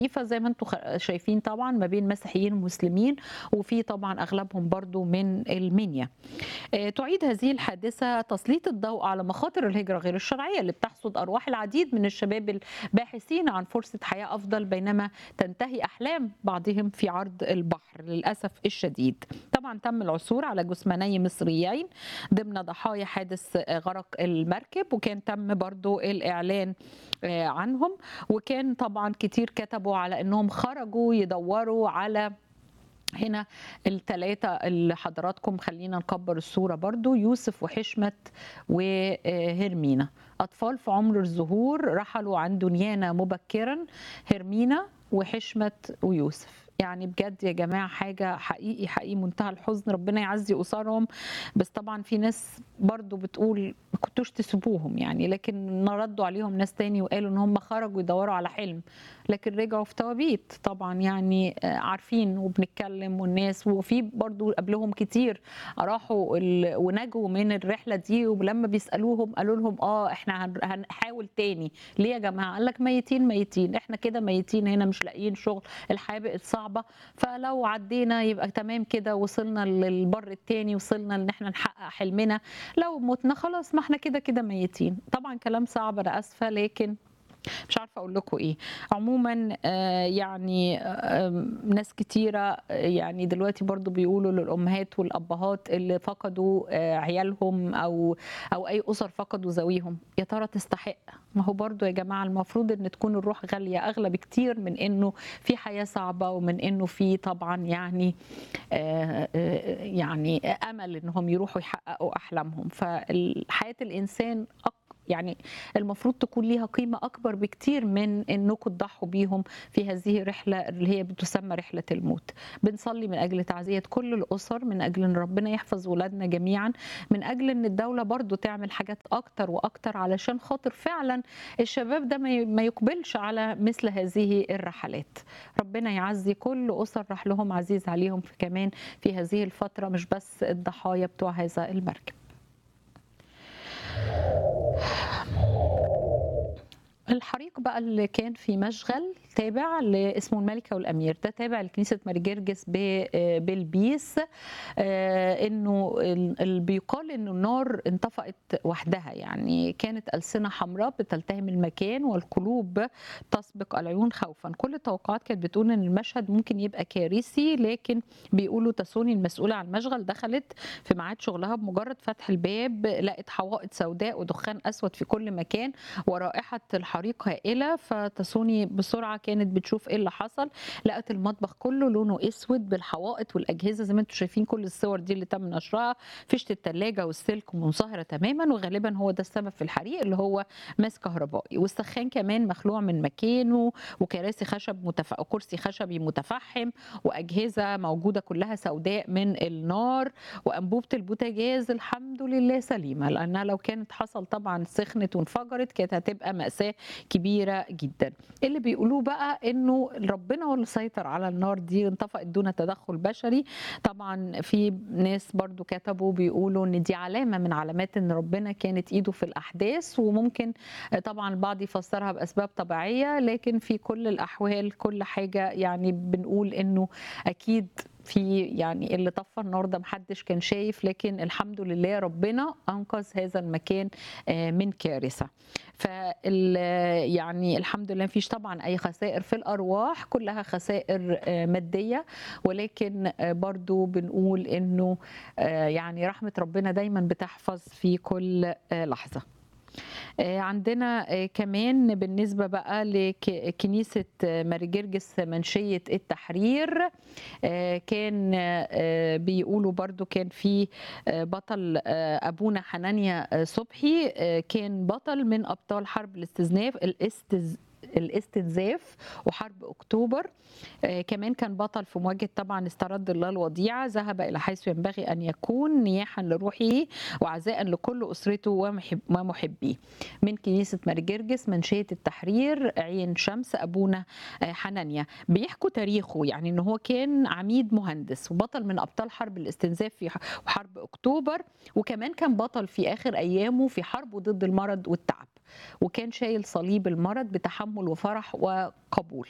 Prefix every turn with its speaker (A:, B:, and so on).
A: عنيفة زي ما انتم خ- شايفين طبعا ما بين مسيحيين ومسلمين وفي طبعا اغلبهم برضو من المنيا آه، تعيد هذه الحادثة تسليط الضوء على مخاطر الهجرة غير الشرعية اللي بتحصد أرواح العديد من الشباب الباحثين عن فرصة حياة أفضل بينما تنتهي أحلام بعضهم في عرض البحر للأسف الشديد طبعا تم العثور على جثماني مصريين ضمن ضحايا حادث آه، غرق المركب وكان تم برضو الإعلان آه، عنهم وكان طبعا كتير كتبوا على أنهم خرجوا يدوروا على هنا الثلاثة اللي حضراتكم خلينا نكبر الصورة برضو يوسف وحشمت وهرمينا أطفال في عمر الظهور رحلوا عن دنيانا مبكرا هرمينا وحشمت ويوسف يعني بجد يا جماعة حاجة حقيقي حقيقي منتهى الحزن ربنا يعزي أسرهم بس طبعا في ناس برضو بتقول ما كنتوش تسيبوهم يعني لكن ردوا عليهم ناس تاني وقالوا ان هم خرجوا يدوروا على حلم لكن رجعوا في توابيت طبعا يعني آه، عارفين وبنتكلم والناس وفي برضو قبلهم كتير راحوا ال- ونجوا من الرحله دي ولما بيسالوهم قالوا لهم اه احنا هن- هنحاول تاني ليه يا جماعه قال لك ميتين ميتين احنا كده ميتين هنا مش لاقيين شغل الحياه بقت صعبه فلو عدينا يبقى تمام كده وصلنا للبر التاني وصلنا ان احنا نحقق حلمنا لو متنا خلاص ما احنا كده كده ميتين طبعا كلام صعب انا اسفه لكن مش عارفه اقول لكم ايه عموما آه، يعني آه، ناس كتيره آه، يعني دلوقتي برضو بيقولوا للامهات والابهات اللي فقدوا آه، عيالهم او او اي اسر فقدوا ذويهم يا ترى تستحق ما هو برضو يا جماعه المفروض ان تكون الروح غاليه اغلى بكتير من انه في حياه صعبه ومن انه في طبعا يعني آه، آه، يعني امل انهم يروحوا يحققوا احلامهم فحياه الانسان أق- يعني المفروض تكون ليها قيمة أكبر بكتير من أنكم تضحوا بيهم في هذه الرحلة اللي هي بتسمى رحلة الموت بنصلي من أجل تعزية كل الأسر من أجل أن ربنا يحفظ ولادنا جميعا من أجل أن الدولة برضو تعمل حاجات أكتر وأكتر علشان خاطر فعلا الشباب ده ما ي- ما يقبلش على مثل هذه الرحلات ربنا يعزي كل أسر راح لهم عزيز عليهم في كمان في هذه الفترة مش بس الضحايا بتوع هذا المركب الحريق بقى اللي كان في مشغل تابع لاسمه الملكة والأمير ده تابع لكنيسة مارجرجس ب- بلبيس آه، انه ال- ال- بيقال انه النار انطفأت وحدها يعني كانت ألسنة حمراء بتلتهم المكان والقلوب تسبق العيون خوفا كل التوقعات كانت بتقول ان المشهد ممكن يبقى كارثي لكن بيقولوا تسوني المسؤولة عن المشغل دخلت في ميعاد شغلها بمجرد فتح الباب لقت حوائط سوداء ودخان أسود في كل مكان ورائحة الحريق هائلة فتسوني بسرعة كانت بتشوف ايه اللي حصل لقت المطبخ كله لونه اسود بالحوائط والاجهزه زي ما انتم شايفين كل الصور دي اللي تم نشرها فيشه الثلاجه والسلك منصهره تماما وغالبا هو ده السبب في الحريق اللي هو ماس كهربائي والسخان كمان مخلوع من مكانه وكراسي خشب متف... كرسي خشبي متفحم واجهزه موجوده كلها سوداء من النار وانبوبه البوتاجاز الحمد لله سليمه لانها لو كانت حصل طبعا سخنت وانفجرت كانت هتبقى ماساه كبيره جدا اللي بيقولوه بقى انه ربنا هو اللي سيطر على النار دي انطفأت دون تدخل بشري طبعا في ناس برضو كتبوا بيقولوا ان دي علامه من علامات ان ربنا كانت ايده في الاحداث وممكن طبعا البعض يفسرها باسباب طبيعيه لكن في كل الاحوال كل حاجه يعني بنقول انه اكيد في يعني اللي طفى النار ده محدش كان شايف لكن الحمد لله ربنا انقذ هذا المكان آه، من كارثه فال يعني الحمد لله مفيش طبعا اي خسائر في الارواح كلها خسائر آه، ماديه ولكن آه، برضو بنقول انه آه، يعني رحمه ربنا دايما بتحفظ في كل آه، لحظه آه، عندنا آه، كمان بالنسبة بقى لكنيسة مارجرجس منشية التحرير آه، كان آه، بيقولوا برضو كان في آه، بطل آه، أبونا حنانيا آه، صبحي آه، كان بطل من أبطال حرب الاستزناف الاستز الاستنزاف وحرب اكتوبر آه كمان كان بطل في مواجهه طبعا استرد الله الوديعه ذهب الى حيث ينبغي ان يكون نياحا لروحه وعزاء لكل اسرته ومحب ومحبيه من كنيسه مرجرجس منشيه التحرير عين شمس ابونا آه حنانيا بيحكوا تاريخه يعني ان هو كان عميد مهندس وبطل من ابطال حرب الاستنزاف في حرب اكتوبر وكمان كان بطل في اخر ايامه في حربه ضد المرض والتعب وكان شايل صليب المرض بتحمل وفرح وقبول